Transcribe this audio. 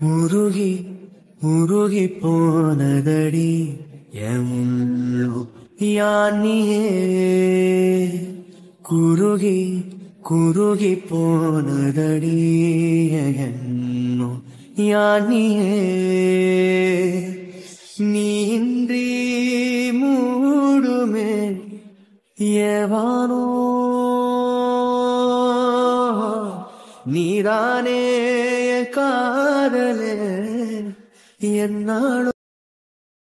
உருகி உருகி போனதடி என் உள்ளம் யானியே குருகி குருகி போனதடி என்னோ யானியே நீன்றி மூடுமே ஏவானோ நீதானே என் காதலே என்னாலும்